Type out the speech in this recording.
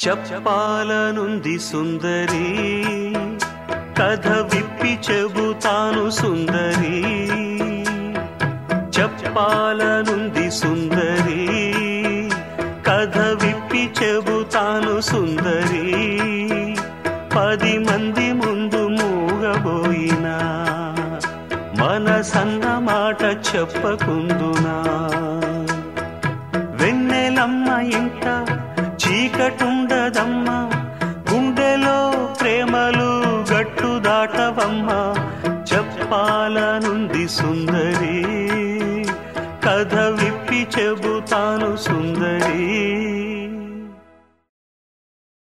చెప్పాలనుంది సుందరి కథ విప్పి చెబుతాను సుందరి చెప్పాలనుంది సుందరి కథ విప్పి చెబుతాను సుందరి పది మంది ముందు మూగబోయినా మనసన్న మాట చెప్పకుందునా వెన్నెలమ్మ ఇంట చీకటుండదమ్మా గుండెలో ప్రేమలు గట్టు దాటవమ్మా చెప్పాలనుంది సుందరి కథ విప్పి చెబుతాను సుందరి